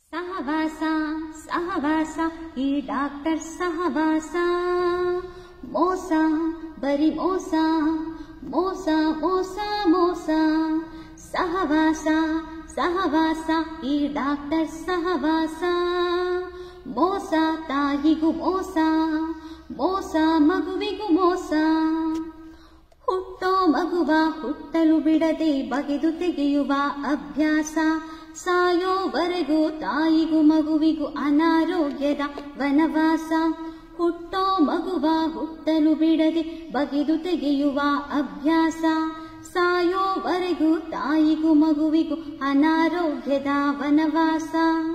ಸಹವಾಸ ಸಹವಾಸ ಈ ಡಾಕ್ಟರ್ ಸಹವಾಸ ಮೋಸ ಬರಿ ಮೋಸ ಮೋಸ ಮೋಸ ಮೋಸ ಸಹವಾಸ ಸಹವಾಸ ಈ ಡಾಕ್ಟರ್ ಸಹವಾಸ ಮೋಸ ತಾಯಿಗೂ ಮೋಸ ಮೋಸ ಮಗುವಿಗೂ ಮೋಸ ಹುಟ್ಟೋ ಮಗುವ ಹುಟ್ಟಲು ಬಿಡದೆ ಬಗೆದು ತೆಗೆಯುವ ಅಭ್ಯಾಸ ಸಾಯೋವರೆಗೂ ತಾಯಿಗೂ ಮಗುವಿಗೂ ಅನಾರೋಗ್ಯದ ವನವಾಸ ಹುಟ್ಟೋ ಮಗುವ ಹುಟ್ಟಲು ಬಿಡದೆ ಬಗೆದು ತೆಗೆಯುವ ಅಭ್ಯಾಸ ಸಾಯೋವರೆಗೂ ತಾಯಿಗೂ ಮಗುವಿಗೂ ಅನಾರೋಗ್ಯದ ವನವಾಸ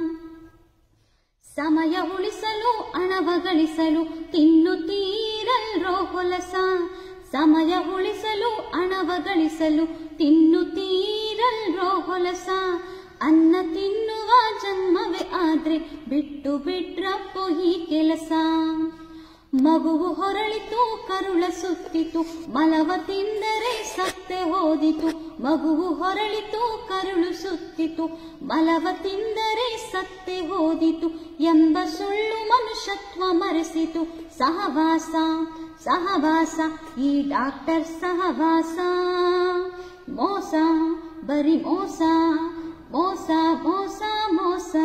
ಸಮಯ ಉಳಿಸಲು ಹಣವ ಗಳಿಸಲು ತಿನ್ನುತ್ತೀರಲ್ರೋ ಹೊಲಸ ಸಮಯ ಉಳಿಸಲು ಹಣವ ಗಳಿಸಲು ತಿನ್ನುತ್ತೀರಲ್ರೋ ಹೊಲಸ ಅನ್ನ ತಿನ್ನುವ ಜನ್ಮವೇ ಆದ್ರೆ ಬಿಟ್ಟು ಬಿಟ್ರಪ್ಪೋ ಈ ಕೆಲಸ ಮಗುವು ಹೊರಳಿತು ಕರುಳ ಸುತ್ತಿತು ಮಲವ ತಿಂದರೆ ಸತ್ತೆ ಹೋದಿತು ಮಗುವು ಹೊರಳಿತು ಕರುಳು ಸುತ್ತಿತು ಮಲವ ತಿಂದರೆ ಸತ್ತೆ ಹೋದಿತು ಎಂಬ ಸುಳ್ಳು ಮನುಷ್ಯತ್ವ ಮರೆಸಿತು ಸಹವಾಸ ಸಹವಾಸ ಈ ಡಾಕ್ಟರ್ ಸಹವಾಸ ಮೋಸ ಬರಿ ಮೋಸ ಮೋಸ ಮೋಸ ಮೋಸ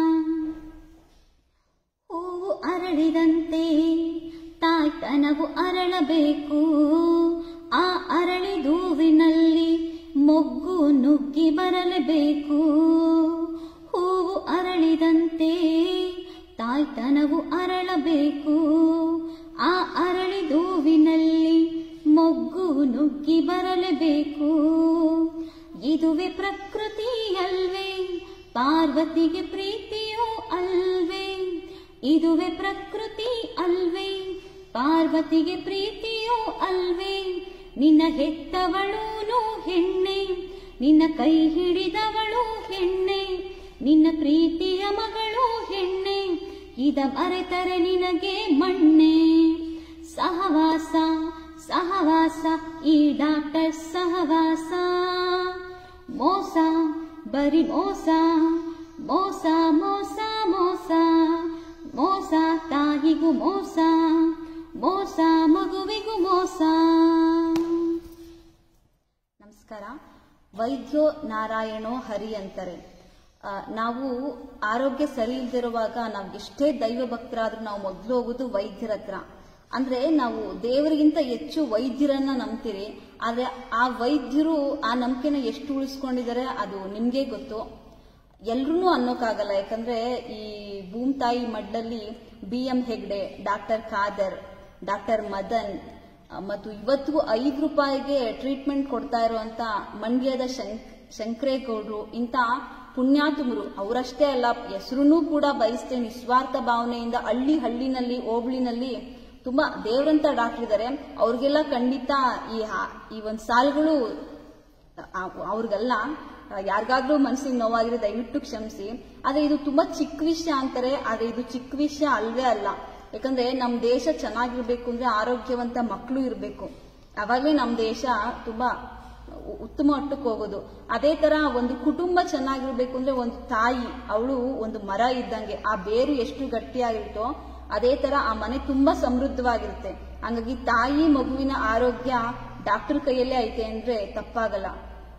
ಹೂವು ಅರಳಿದಂತೆ ತಾಯ್ತನವು ಅರಳಬೇಕು ಆ ಅರಳಿದೂವಿನಲ್ಲಿ ಮೊಗ್ಗು ನುಗ್ಗಿ ಬರಲೇಬೇಕು ಹೂವು ಅರಳಿದಂತೆ ತಾಯ್ತನವು ಅರಳಬೇಕು ಆ ಅರಳಿದೂವಿನಲ್ಲಿ ಮೊಗ್ಗು ನುಗ್ಗಿ ಬರಲೇಬೇಕು ಇದುವೆ ಪ್ರಕೃತಿ ಅಲ್ವೇ ಪಾರ್ವತಿಗೆ ಪ್ರೀತಿಯೂ ಅಲ್ವೇ ಇದುವೆ ಪ್ರಕೃತಿ ಅಲ್ವೇ ಪಾರ್ವತಿಗೆ ಪ್ರೀತಿಯೂ ಅಲ್ವೇ ನಿನ್ನ ಹೆತ್ತವಳೂನು ಹೆಣ್ಣೆ ನಿನ್ನ ಕೈ ಹಿಡಿದವಳು ಹೆಣ್ಣೆ ನಿನ್ನ ಪ್ರೀತಿಯ ಮಗಳು ಹೆಣ್ಣೆ ಇದ ಮರೆತರೆ ನಿನಗೆ ಮಣ್ಣೆ ಸಹವಾಸ ಸಹವಾಸ ಈ ಡಾಕ್ಟರ್ ಸಹವಾಸ ಮೋಸ ಬರಿ ಮೋಸ ಮೋಸ ಮೋಸ ಮೋಸ ಮೋಸ ತಾಯಿಗೂ ಮೋಸ ಮೋಸ ಮಗುವಿಗೂ ಮೋಸ ನಮಸ್ಕಾರ ವೈದ್ಯೋ ನಾರಾಯಣೋ ಹರಿ ಅಂತಾರೆ ಆ, ನಾವು ಆರೋಗ್ಯ ಸರಿ ಇಲ್ದಿರುವಾಗ ನಾವು ಎಷ್ಟೇ ದೈವ ಭಕ್ತರಾದ್ರೂ ನಾವು ಮೊದಲು ಹೋಗೋದು ವೈದ್ಯರ ಹತ್ರ ಅಂದ್ರೆ ನಾವು ದೇವರಿಗಿಂತ ಹೆಚ್ಚು ವೈದ್ಯರನ್ನ ನಂಬ್ತೀರಿ ಆದ್ರೆ ಆ ವೈದ್ಯರು ಆ ನಂಬಿಕೆನ ಎಷ್ಟು ಉಳಿಸ್ಕೊಂಡಿದ್ದಾರೆ ಅದು ನಿಮ್ಗೆ ಗೊತ್ತು ಎಲ್ರೂ ಅನ್ನೋಕ್ಕಾಗಲ್ಲ ಯಾಕಂದ್ರೆ ಈ ಭೂಮ್ ತಾಯಿ ಮಡ್ಡಲ್ಲಿ B M Hegde doctor Khader doctor Madan ಆ, ಮತ್ತು ಇವತ್ತಿಗೂ ಐದು ರೂಪಾಯಿಗೆ ಟ್ರೀಟ್ಮೆಂಟ್ ಕೊಡ್ತಾ ಇರುವಂತ ಮಂಡ್ಯದ ಶಂಕ್ ಶಂಕರೇಗೌಡರು ಇಂಥ ಪುಣ್ಯಾತುಮರು ಅವರಷ್ಟೇ ಅಲ್ಲ ಹೆಸರು ಕೂಡ ಬಯಸ್ತೇ ನಿಸ್ವಾರ್ಥ ಭಾವನೆಯಿಂದ ಹಳ್ಳಿ ಹಳ್ಳಿನಲ್ಲಿ ಹೋಬಳಿನಲ್ಲಿ ತುಂಬಾ ದೇವರಂತ ಡಾಕ್ಟರ್ ಇದ್ದಾರೆ ಅವ್ರಿಗೆಲ್ಲ ಖಂಡಿತ ಈ ಹಾ- ಈ ಒಂದು ಸಾಲುಗಳು ಆ- ಅವ್ರಿಗೆಲ್ಲ ಯಾರಿಗಾದ್ರೂ ಮನಸ್ಸಿಗೆ ನೋವಾಗಿದ್ರೆ ದಯವಿಟ್ಟು ಕ್ಷಮಿಸಿ ಆದ್ರೆ ಇದು ತುಂಬಾ ಚಿಕ್ಕ ವಿಷಯ ಅಂತಾರೆ ಆದ್ರೆ ಇದು ಚಿಕ್ಕ ವಿಷಯ ಅಲ್ವೇ ಅಲ್ಲ ಯಾಕಂದ್ರೆ ನಮ್ ದೇಶ ಚೆನ್ನಾಗಿರ್ಬೇಕು ಅಂದ್ರೆ ಆರೋಗ್ಯವಂತ ಮಕ್ಕಳು ಇರಬೇಕು ಅವಾಗಲೇ ನಮ್ ದೇಶ ತುಂಬಾ ಉ- ಉತ್ತಮ ಮಟ್ಟಕ್ಕೆ ಹೋಗೋದು ಅದೇ ತರ ಒಂದು ಕುಟುಂಬ ಚೆನ್ನಾಗಿರ್ಬೇಕು ಅಂದ್ರೆ ಒಂದು ತಾಯಿ ಅವಳು ಒಂದು ಮರ ಇದ್ದಂಗೆ ಆ ಬೇರು ಎಷ್ಟು ಗಟ್ಟಿಯಾಗಿರುತ್ತೋ ಅದೇ ತರ ಆ ಮನೆ ತುಂಬಾ ಸಮೃದ್ಧವಾಗಿರುತ್ತೆ ಹಂಗಾಗಿ ತಾಯಿ ಮಗುವಿನ ಆರೋಗ್ಯ ಡಾಕ್ಟರ್ ಕೈಯಲ್ಲೇ ಐತೆ ಅಂದ್ರೆ ತಪ್ಪಾಗಲ್ಲ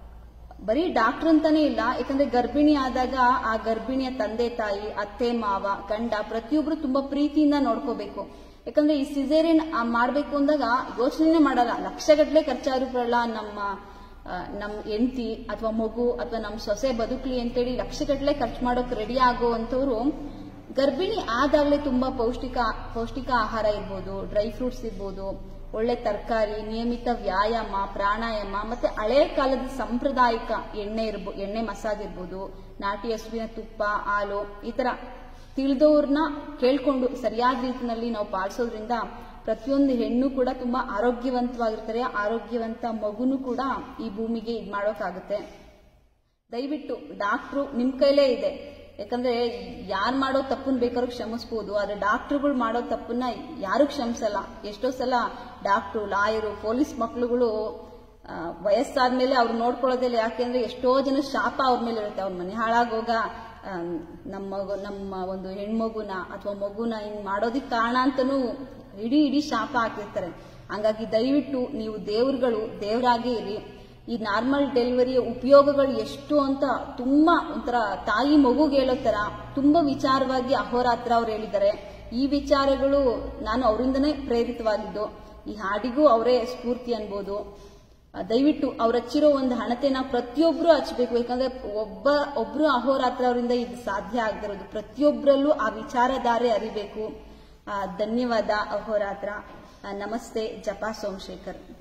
ಬರೀ ಡಾಕ್ಟರ್ ಅಂತಾನೆ ಇಲ್ಲ ಯಾಕಂದ್ರೆ ಗರ್ಭಿಣಿ ಆದಾಗ ಆ ಗರ್ಭಿಣಿಯ ತಂದೆ ತಾಯಿ ಅತ್ತೆ ಮಾವ ಗಂಡ ಪ್ರತಿಯೊಬ್ರು ತುಂಬಾ ಪ್ರೀತಿಯಿಂದ ನೋಡ್ಕೋಬೇಕು ಯಾಕಂದ್ರೆ ಈ ಸಿಸೇರಿಯನ್ ಮಾಡ್ಬೇಕು ಅಂದಾಗ ಯೋಚನೆ ಮಾಡಲ್ಲ ಲಕ್ಷಗಟ್ಲೆ ಖರ್ಚಾದ್ರು ಬರಲ್ಲ ನಮ್ಮ ಆ, ನಮ್ ಹೆಂಡತಿ ಅಥವಾ ಮಗು ಅಥವಾ ನಮ್ ಸೊಸೆ ಬದುಕ್ಲಿ ಅಂತೇಳಿ ಲಕ್ಷಗಟ್ಲೆ ಖರ್ಚು ಮಾಡೋಕ್ ರೆಡಿ ಆಗುವಂತವ್ರು ಗರ್ಭಿಣಿ ಆದಾಗಲೇ ತುಂಬಾ ಪೌಷ್ಟಿಕ ಪೌಷ್ಟಿಕ ಆಹಾರ ಇರ್ಬೋದು ಡ್ರೈ ಫ್ರೂಟ್ಸ್ ಇರ್ಬೋದು ಒಳ್ಳೆ ತರಕಾರಿ ನಿಯಮಿತ ವ್ಯಾಯಾಮ ಪ್ರಾಣಾಯಾಮ ಮತ್ತೆ ಹಳೆ ಕಾಲದ ಸಾಂಪ್ರದಾಯಿಕ ಎಣ್ಣೆ ಇರ್ಬೋ ಎಣ್ಣೆ ಮಸಾಜ್ ಇರ್ಬೋದು ನಾಟಿ ಹಸುವಿನ ತುಪ್ಪ ಹಾಲು ಈ ತರ ತಿಳಿದವ್ರನ್ನ ಕೇಳ್ಕೊಂಡು ಸರಿಯಾದ ರೀತಿನಲ್ಲಿ ನಾವು ಪಾಲಿಸೋದ್ರಿಂದ ಪ್ರತಿಯೊಂದು ಹೆಣ್ಣು ಕೂಡ ತುಂಬಾ ಆರೋಗ್ಯವಂತವಾಗಿರ್ತಾರೆ ಆರೋಗ್ಯವಂತ ಮಗುನು ಕೂಡ ಈ ಭೂಮಿಗೆ ಇದ್ ಮಾಡೋಕ್ಕಾಗುತ್ತೆ ದಯವಿಟ್ಟು ಡಾಕ್ಟ್ರು ನಿಮ್ ಕೈಲೇ ಇದೆ ಯಾಕಂದ್ರೆ ಯಾರು ಮಾಡೋ ತಪ್ಪನ್ನ ಬೇಕಾದ್ರೂ ಕ್ಷಮಿಸ್ಬೋದು ಆದ್ರೆ ಡಾಕ್ಟ್ರುಗಳು ಮಾಡೋ ತಪ್ಪನ್ನ ಯಾರು ಕ್ಷಮಿಸಲ್ಲ ಎಷ್ಟೋ ಸಲ ಡಾಕ್ಟ್ರು ಲಾಯರು ಪೊಲೀಸ್ ಮಕ್ಳುಗಳು ಆ, ವಯಸ್ಸಾದ್ಮೇಲೆ ಅವ್ರು ನೋಡ್ಕೊಳ್ಳೋದಿಲ್ಲ ಯಾಕೆಂದ್ರೆ ಎಷ್ಟೋ ಜನ ಶಾಪ ಅವ್ರ ಮೇಲೆ ಇರುತ್ತೆ ಅವ್ರ ಮನೆ ಹಾಳಾಗೋಗ ಆ, ನಮ್ಮ ಮಗು- ನಮ್ಮ ಒಂದು ಹೆಣ್ಮಗುನ ಅಥವಾ ಮಗುನ ಹಿಂಗ್ ಮಾಡೋದಿಕ್ ಕಾರಣ ಅಂತಾನೂ ಇಡೀ ಇಡೀ ಶಾಪ ಹಾಕಿರ್ತಾರೆ ಹಂಗಾಗಿ ದಯವಿಟ್ಟು ನೀವು ದೇವ್ರುಗಳು ದೇವರಾಗೇ ಇರಿ ಈ ನಾರ್ಮಲ್ ಡೆಲಿವರಿಯ ಉಪಯೋಗಗಳು ಎಷ್ಟು ಅಂತ ತುಂಬಾ ಒಂಥರ ತಾಯಿ ಮಗುಗೆ ಹೇಳೋ ತರ ತುಂಬಾ ವಿಚಾರವಾಗಿ ಅಹೋರಾತ್ರ ಅವ್ರು ಹೇಳಿದ್ದಾರೆ ಈ ವಿಚಾರಗಳು ನಾನು ಅವರಿಂದನೇ ಪ್ರೇರಿತವಾಗಿದ್ದು ಈ ಹಾಡಿಗೂ ಅವರೇ ಸ್ಫೂರ್ತಿ ಅನ್ಬೋದು ಆ, ದಯವಿಟ್ಟು ಅವ್ರು ಹಚ್ಚಿರೋ ಒಂದು ಹಣತೆನ ಪ್ರತಿಯೊಬ್ರು ಹಚ್ಬೇಕು ಯಾಕಂದ್ರೆ ಒಬ್ಬ ಒಬ್ರು ಅಹೋರಾತ್ರ ಅವರಿಂದ ಇದು ಸಾಧ್ಯ ಆಗದಿರೋದು ಪ್ರತಿಯೊಬ್ಬರಲ್ಲೂ ಆ ವಿಚಾರಧಾರೆ ಅರಿಬೇಕು ಆ, ಧನ್ಯವಾದ ಅಹೋರಾತ್ರ ಆ, ನಮಸ್ತೆ ಜಪಾ ಸೋಮಶೇಖರ್